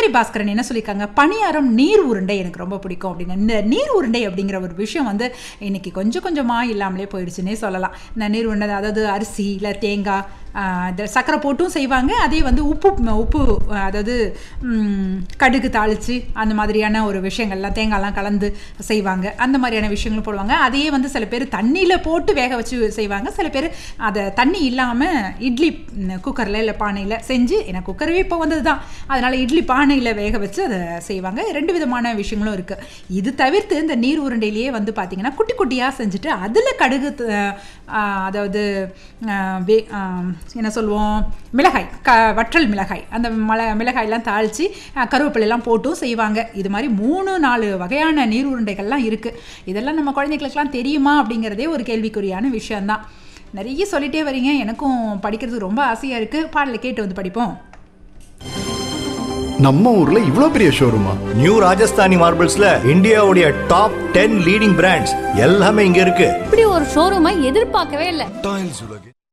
சிவகாரி பாஸ்கரன் என்ன சொல்லியிருக்காங்க பணியாரம் நீர் உருண்டை எனக்கு ரொம்ப பிடிக்கும் அப்படின்னு இந்த நீர் உருண்டை அப்படிங்கிற ஒரு விஷயம் வந்து இன்னைக்கு கொஞ்சம் கொஞ்சமாக இல்லாமலே போயிடுச்சுன்னே சொல்லலாம் இந்த நீர் உருண்டை அதாவது அரிசி இல்லை தேங்காய் ஆஹ் இந்த சர்க்கரை போட்டும் செய்வாங்க அதே வந்து உப்பு உப்பு அதாவது ம், கடுகு தாளித்து அந்த மாதிரியான ஒரு விஷயங்கள்லாம் தேங்காய்லாம் கலந்து செய்வாங்க அந்த மாதிரியான விஷயங்களும் போடுவாங்க அதையே வந்து சில பேர் தண்ணியில் போட்டு வேக வச்சு செய்வாங்க சில பேர் அதை தண்ணி இல்லாமல் இட்லி குக்கரில் இல்லை பானையில் செஞ்சு ஏன்னா குக்கரே இப்போ வந்தது தான் அதனால் இட்லி பானையில் வேக வச்சு அதை செய்வாங்க ரெண்டு விதமான விஷயங்களும் இருக்குது இது தவிர்த்து இந்த நீர் உருண்டையிலேயே வந்து பார்த்திங்கன்னா குட்டி குட்டியாக செஞ்சுட்டு அதில் கடுகு த- ஆஹ் அதாவது ஆஹ் வே- ஆஹ் என்ன சொல்லுவோம் மிளகாய் க வற்றல் மிளகாய் அந்த மல மிளகாயெல்லாம் தாளித்து கருவேப்பிலையெல்லாம் போட்டும் செய்வாங்க இது மாதிரி மூணு நாலு வகையான நீர் உருண்டைகள்லாம் இருக்குது இதெல்லாம் நம்ம குழந்தைகளுக்கெல்லாம் தெரியுமா அப்படிங்கிறதே ஒரு கேள்விக்குறியான விஷயம்தான் நிறைய சொல்லிட்டே வரீங்க எனக்கும் படிக்கிறதுக்கு ரொம்ப ஆசையாக இருக்குது பாடலை கேட்டு வந்து படிப்போம் நம்ம ஊர்ல இவ்ளோ பெரிய ஷோரூமா நியூ ராஜஸ்தானி மார்பிள்ஸ்ல இந்தியாவுடைய டாப் டென் லீடிங் பிராண்ட்ஸ் எல்லாமே இங்க இருக்கு இப்படி ஒரு ஷோரூமை எதிர்பார்க்கவே இல்லை டைல்ஸ் உலகில்